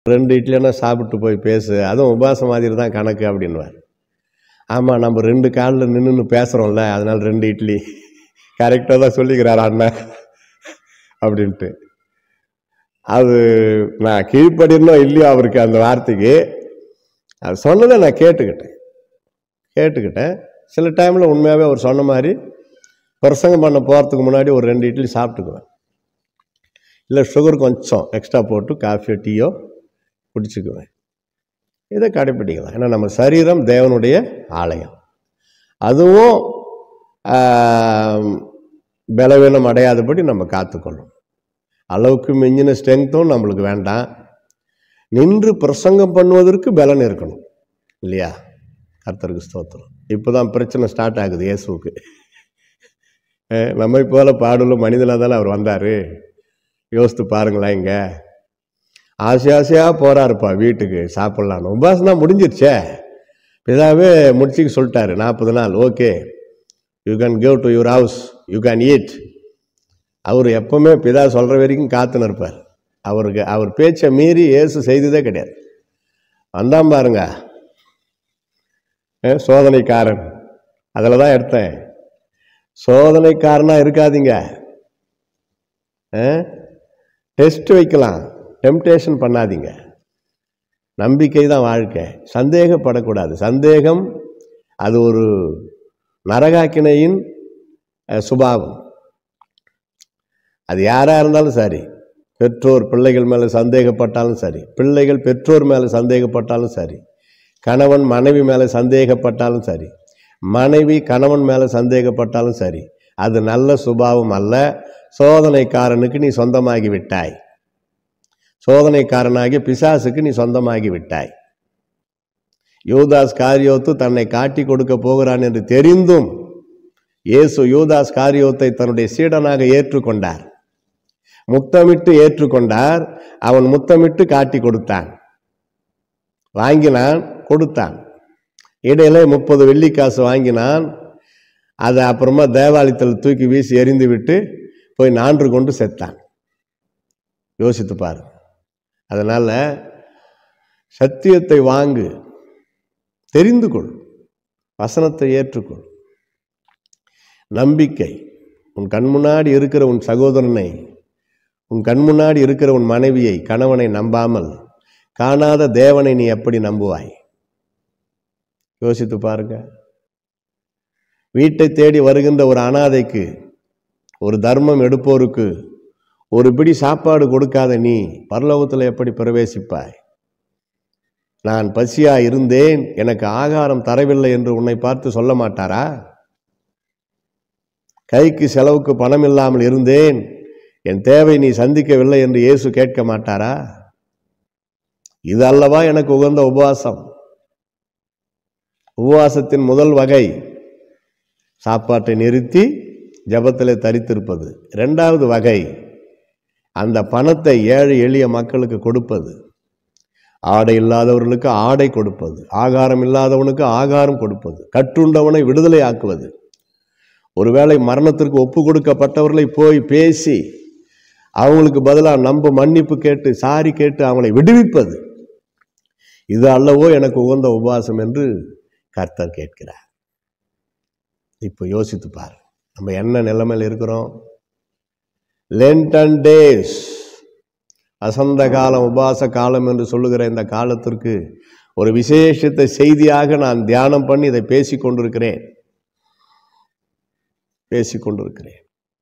ரெண்டு இட்லினா சாப்பிட்டு போய் பேசு அதுவும் உபாசம் மாதிரி தான் கணக்கு அப்படின்வார் ஆமாம் நம்ம ரெண்டு காலில் நின்று பேசுகிறோம்ல அதனால் ரெண்டு இட்லி கரெக்டாக தான் சொல்லிக்கிறார் அண்ணன் அப்படின்ட்டு அது நான் கீழ்ப்படினோ இல்லையோ அவருக்கு அந்த வார்த்தைக்கு அது சொன்னதை நான் கேட்டுக்கிட்டேன் கேட்டுக்கிட்டேன் சில டைமில் உண்மையாகவே அவர் சொன்ன மாதிரி பிரசங்கம் பண்ண போகிறதுக்கு முன்னாடி ஒரு ரெண்டு இட்லி சாப்பிட்டுக்குவேன் இல்லை சுகர் கொஞ்சம் எக்ஸ்ட்ரா போட்டு காஃபியோ டீயோ குடிச்சுக்குவேன் இதை கடைப்பிடிக்கலாம் ஏன்னா நம்ம சரீரம் தேவனுடைய ஆலயம் அதுவும் ஆம், பலவீனம் அடையாதபடி நம்ம காத்துக்கொள்ளும் அளவுக்கு மிஞ்சின ஸ்ட்ரென்த்தும் நம்மளுக்கு வேண்டாம் நின்று பிரசங்கம் பண்ணுவதற்கு பலன் இருக்கணும் இல்லையா கர்த்தருக்கு ஸ்தோத்திரம் இப்போ தான் பிரச்சனை ஸ்டார்ட் ஆகுது இயேசுவுக்கு அஹ் நம்மை போல பாடுள்ள மனிதனாக தானே அவர் வந்தார் யோசித்து பாருங்களேன் இங்கே ஆசை ஆசையாக போகிறாருப்பா வீட்டுக்கு சாப்பிட்லான்னு உபாசனா முடிஞ்சிருச்சே பிதாவே முடிச்சுக்க சொல்லிட்டாரு நாற்பது நாள் okay you can give to your house you can eat அவர் எப்பவுமே பிதா சொல்கிற வரைக்கும் காத்துன்னு இருப்பார் அவருக்கு அவர் பேச்சை மீறி இயேசு செய்ததே கிடையாது வந்தான் பாருங்க ஏ, சோதனைக்காரன் அதில் தான் எடுத்தேன் சோதனைக்காரனாக இருக்காதீங்க டெஸ்ட் வைக்கலாம் டெம்டேஷன் பண்ணாதீங்க நம்பிக்கை தான் வாழ்க்கை சந்தேகப்படக்கூடாது சந்தேகம் அது ஒரு நரகாக்கினையின் அஹ், சுபாவம் அது யாராக இருந்தாலும் சரி பெற்றோர் பிள்ளைகள் மேலே சந்தேகப்பட்டாலும் சரி பிள்ளைகள் பெற்றோர் மேலே சந்தேகப்பட்டாலும் சரி கணவன் மனைவி மேலே சந்தேகப்பட்டாலும் சரி மனைவி கணவன் மேலே சந்தேகப்பட்டாலும் சரி அது நல்ல சுபாவம் அல்ல சோதனைக்காரனுக்கு நீ சொந்தமாகி விட்டாய் சோதனைக்காரனாகிய பிசாசுக்கு நீ சொந்தமாகி விட்டாய் யூதாஸ் காரியோத்து தன்னை காட்டி கொடுக்க போகிறான் என்று தெரிந்தும் இயேசு யூதாஸ் காரியோத்தை தன்னுடைய சீடனாக ஏற்றுக்கொண்டார் முத்தமிட்டு ஏற்றுக்கொண்டார் அவன் முத்தமிட்டு காட்டி கொடுத்தான் வாங்கினான் கொடுத்தான் இடையில முப்பது வெள்ளிக்காசு வாங்கினான் அதை அப்புறமா தேவாலயத்தில் தூக்கி வீசி எறிந்து விட்டு போய் நான்று கொண்டு செத்தான் யோசித்து பாரு அதனால சத்தியத்தை வாங்கு தெரிந்து கொள் வசனத்தை ஏற்றுக்கொள் நம்பிக்கை உன் கண் முன்னாடி இருக்கிற உன் சகோதரனை உன் கண் முன்னாடி இருக்கிற உன் மனைவியை கணவனை நம்பாமல் காணாத தேவனை நீ எப்படி நம்புவாய் யோசித்து பாருங்க வீட்டை தேடி வருகின்ற ஒரு அனாதைக்கு ஒரு தர்மம் எடுப்போருக்கு ஒரு பிடி சாப்பாடு கொடுக்காத நீ பரலோகத்தில் எப்படி பிரவேசிப்பாய் நான் பசியா இருந்தேன் எனக்கு ஆகாரம் தரவில்லை என்று உன்னை பார்த்து சொல்ல மாட்டாரா கைக்கு செலவுக்கு பணம் இல்லாமல் இருந்தேன் என் தேவை நீ சந்திக்கவில்லை என்று இயேசு கேட்க மாட்டாரா இது அல்லவா எனக்கு உகந்த உபவாசம் உபவாசத்தின் முதல் வகை சாப்பாட்டை நிறுத்தி ஜபத்திலே தரித்திருப்பது இரண்டாவது வகை அந்த பணத்தை ஏழை எளிய மக்களுக்கு கொடுப்பது ஆடை இல்லாதவர்களுக்கு ஆடை கொடுப்பது ஆகாரம் இல்லாதவனுக்கு ஆகாரம் கொடுப்பது கட்டுண்டவனை விடுதலை ஆக்குவது ஒருவேளை மரணத்திற்கு ஒப்பு கொடுக்கப்பட்டவர்களை போய் பேசி அவங்களுக்கு பதிலாக நம்ப மன்னிப்பு கேட்டு சாரி கேட்டு அவங்களை விடுவிப்பது இது அல்லவோ எனக்கு உகந்த உபவாசம் என்று கர்த்தர் கேட்கிறார் இப்போ யோசித்து பாரு நம்ம என்ன நிலைமையில் இருக்கிறோம் லென்டன் டேஸ் வசந்த காலம் உபாச காலம் என்று சொல்லுகிற இந்த காலத்திற்கு ஒரு விசேஷத்தை செய்தியாக நான் தியானம் பண்ணி இதை பேசிக் கொண்டிருக்கிறேன் பேசிக் கொண்டிருக்கிறேன்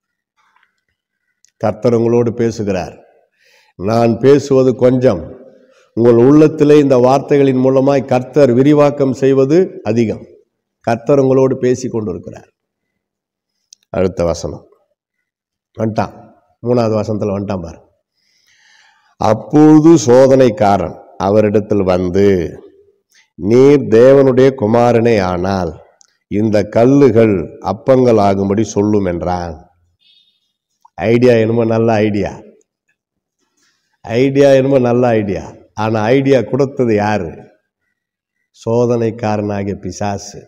கர்த்தர் உங்களோடு பேசுகிறார் நான் பேசுவது கொஞ்சம் உங்கள் உள்ளத்திலே இந்த வார்த்தைகளின் மூலமாய் கர்த்தர் விரிவாக்கம் செய்வது அதிகம் கர்த்தர் உங்களோடு பேசிக் கொண்டிருக்கிறார் அடுத்த வசனம் வந்துட்டான் மூணாவது வசனத்தில் வந்துட்டான் பாரு அப்பொழுது சோதனைக்காரன் அவரிடத்தில் வந்து நீர் தேவனுடைய குமாரனே ஆனால் இந்த கல்லுகள் அப்பங்கள் ஆகும்படி சொல்லும் என்றான் ஐடியா என்னமோ நல்ல ஐடியா ஐடியா என்னமோ நல்ல ஐடியா ஆனா ஐடியா கொடுத்தது யாரு சோதனைக்காரனாகிய பிசாசு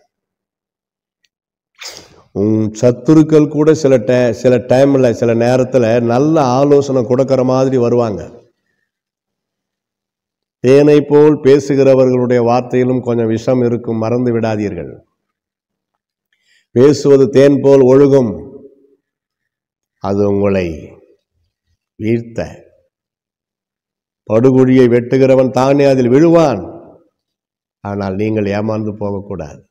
உன் சத்துருக்கள் கூட சில டை சில டைமில் சில நேரத்தில் நல்ல ஆலோசனை கொடுக்கிற மாதிரி வருவாங்க தேனை போல் பேசுகிறவர்களுடைய வார்த்தையிலும் கொஞ்சம் விஷம் இருக்கும் மறந்து விடாதீர்கள் பேசுவது தேன் போல் ஒழுகும் அது உங்களை வீழ்த்த படுகுழியை வெட்டுகிறவன் தானே அதில் விழுவான் ஆனால் நீங்கள் ஏமாந்து போகக்கூடாது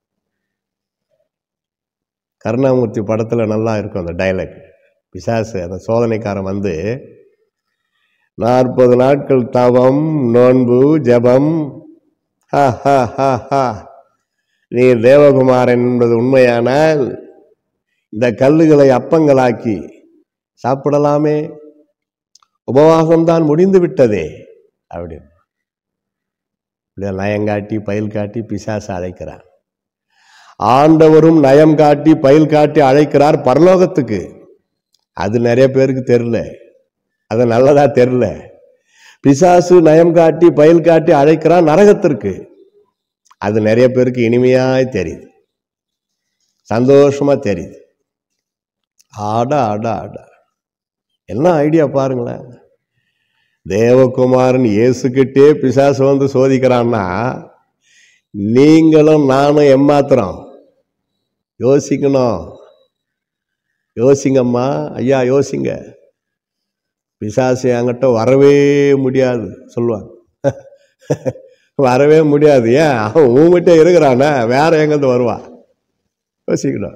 கருணாமூர்த்தி படத்துல நல்லா இருக்கும் அந்த டைலாக் பிசாசு அந்த சோதனைக்காரன் வந்து நாற்பது நாட்கள் தவம் நோன்பு ஜெபம் ஹா, ஹா, ஹா, ஹா. நீ தேவகுமாரன் என்பது உண்மையானால் இந்த கல்லுகளை அப்பங்களாக்கி சாப்பிடலாமே உபவாசம்தான் முடிந்து விட்டதே அப்படின்னு இப்படியே நயங்காட்டி பயில் காட்டி பிசாசு அழைக்கிறார் ஆண்டவரும் நயம் காட்டி பயில் காட்டி அழைக்கிறார் பரலோகத்துக்கு அது நிறைய பேருக்கு தெரியல அது நல்லதா தெரியல பிசாசு நயம் காட்டி பயில் காட்டி அழைக்கிறார் நரகத்திற்கு அது நிறைய பேருக்கு இனிமையாய் தெரியுது சந்தோஷமா தெரியுது ஆட ஆட ஆட என்ன ஐடியா பாருங்களேன் தேவகுமாரன் இயேசுக்கிட்டே பிசாசு வந்து சோதிக்கிறான்னா நீங்களும் நானும் எம்மாத்திரம் யோசிக்கணும் யோசிங்கம்மா ஐயா யோசிங்க பிசாசு என்கிட்ட வரவே முடியாது சொல்லுவாங்க வரவே முடியாது ஏன் அவன் உங்ககிட்ட இருக்கிறானே வேற எங்கேருந்து வருவான் யோசிக்கணும்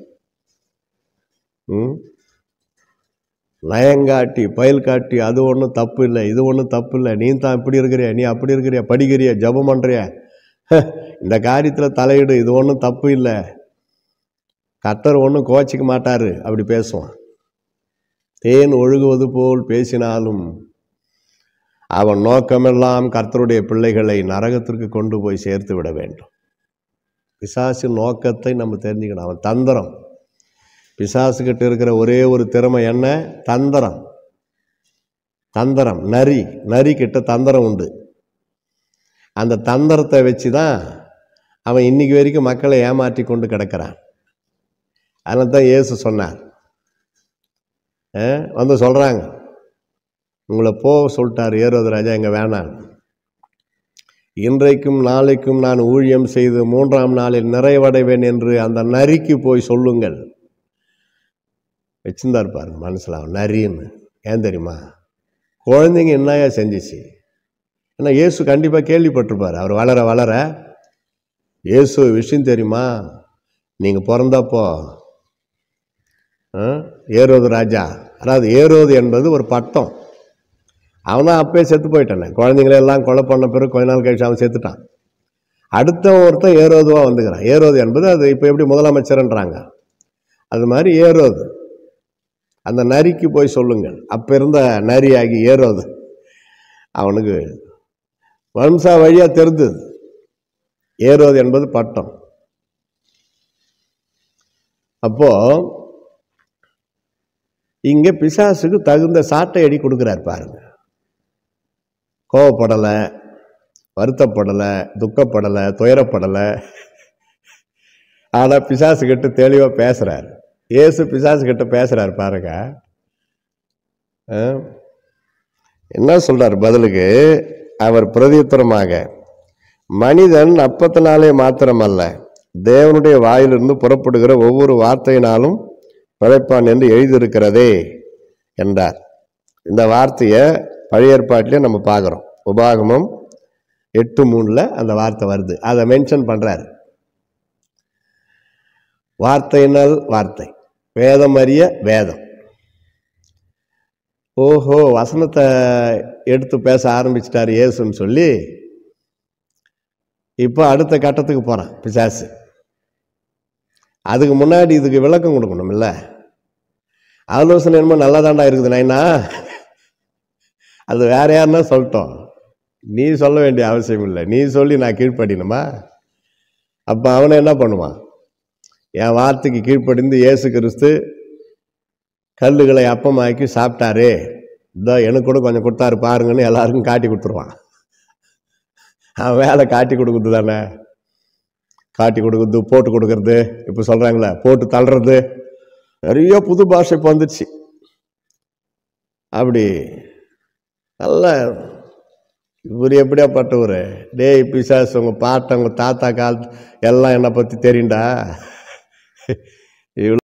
ம் நயங்காட்டி பயல் காட்டி அது ஒன்றும் தப்பு இல்லை இது ஒன்றும் தப்பு இல்லை நீ தான் இப்படி இருக்கிறிய நீ அப்படி இருக்கிறிய படிக்கிறிய ஜெபம் பண்ணுறிய இந்த காரியத்தில் தலையிடு இது ஒன்றும் தப்பு இல்லை கத்தர் ஒன்றும் கோச்சிக்க மாட்டாரு அப்படி பேசுவான் தேன் ஒழுகுவது போல் பேசினாலும் அவன் நோக்கமெல்லாம் கர்த்தருடைய பிள்ளைகளை நரகத்திற்கு கொண்டு போய் சேர்த்து விட வேண்டும் பிசாசு நோக்கத்தை நம்ம தெரிஞ்சுக்கணும் அவன் தந்திரம் பிசாசுகிட்ட இருக்கிற ஒரே ஒரு திறமை என்ன தந்திரம் தந்திரம் நரி நரி கிட்ட தந்திரம் உண்டு அந்த தந்திரத்தை வச்சு தான் அவன் இன்னைக்கு வரைக்கும் மக்களை ஏமாற்றி கொண்டு கிடக்கிறான் அதனால தான் இயேசு சொன்னார் அஹ், வந்து சொல்கிறாங்க உங்களை போக சொல்லிட்டார் ஏரோது ராஜா இங்கே வேணாம் இன்றைக்கும் நாளைக்கும் நான் ஊழியம் செய்து மூன்றாம் நாளில் நிறைவடைவேன் என்று அந்த நரிக்கு போய் சொல்லுங்கள் வச்சிருந்தார் பாருங்க மனசில் அவன் நரின்னு ஏன் தெரியுமா குழந்தைங்க என்னையா செஞ்சிச்சு ஏன்னா இயேசு கண்டிப்பாக கேள்விப்பட்டிருப்பார் அவர் வளர வளர இயேசு விஷயம் தெரியுமா நீங்கள் பிறந்தப்போ ஆ, ஏரோது ராஜா அதாவது ஏரோது என்பது ஒரு பட்டம் அவன் தான் அப்பயே செத்து போயிட்டானே குழந்தைங்களை எல்லாம் கொலை பண்ண பிறகு கொஞ்ச நாள் கழிச்சு அவன் செத்துட்டான் அடுத்த ஒருத்தன் ஏரோதுவாக வந்துக்கிறான் ஏரோது என்பது அது இப்போ எப்படி முதலமைச்சர்ன்றாங்க அது மாதிரி ஏரோது அந்த நரிக்கு போய் சொல்லுங்கள் அப்போ இருந்த நரியாகி ஏரோது அவனுக்கு வம்சா வழியாக தெரிந்தது ஏரோது என்பது பட்டம் அப்போ இங்கே பிசாசுக்கு தகுந்த சாட்டை அடி கொடுக்குறார் பாருங்க கோவப்படலை வருத்தப்படலை துக்கப்படலை துயரப்படலை ஆனால் பிசாசு கிட்ட தெளிவாக பேசுகிறார் இயேசு பிசாசு கிட்ட பேசுகிறார் பாருங்க ஆ? என்ன சொல்றார் பதிலுக்கு அவர் பிரதியுத்தரமாக மனிதன் அப்பத்தினாலே மாத்திரமல்ல தேவனுடைய வாயிலிருந்து புறப்படுகிற ஒவ்வொரு வார்த்தையினாலும் பிழைப்பான் என்று எழுதியிருக்கிறதே என்றார் இந்த வார்த்தையை பழைய ஏற்பாட்டிலே நம்ம பார்க்குறோம் உபாகமம் எட்டு மூணில் அந்த வார்த்தை வருது அதை மென்ஷன் பண்ணுறாரு வார்த்தையினால் வார்த்தை வேதம் அறிய வேதம் ஓஹோ வசனத்தை எடுத்து பேச ஆரம்பிச்சிட்டாரு இயேசுன்னு சொல்லி இப்போ அடுத்த கட்டத்துக்கு போகிறான் பிசாசு அதுக்கு முன்னாடி இதுக்கு விளக்கம் கொடுக்கணும் இல்லை ஆலோசனை என்னமோ நல்லா தாண்டா இருக்குது நைனா அது வேற யாருன்னா சொல்லட்டும் நீ சொல்ல வேண்டிய அவசியம் இல்லை நீ சொல்லி நான் கீழ்ப்படினுமா அப்போ அவனை என்ன பண்ணுவான் என் வார்த்தைக்கு கீழ்ப்படிந்து இயேசு கிறிஸ்து கல்லுகளை அப்பமாக்கி சாப்பிட்டாரு இதோ எனக்கு கூட கொஞ்சம் கொடுத்தாரு பாருங்கன்னு எல்லாருக்கும் காட்டி கொடுத்துருவான் அவன் வேலை காட்டி கொடுக்குறது தானே காட்டி கொடுக்குறது போட்டு கொடுக்கறது இப்போ சொல்கிறாங்களே போட்டு தள்ளுறது நிறைய புது பாஷை இப்போ வந்துடுச்சு அப்படி நல்ல இவர் எப்படியாப்பட்டவர் டேய் பிசாசு உங்கள் பாட்டன் உங்கள் தாத்தா கால் எல்லாம் என்னை பற்றி தெரியும்டா இவ்வளோ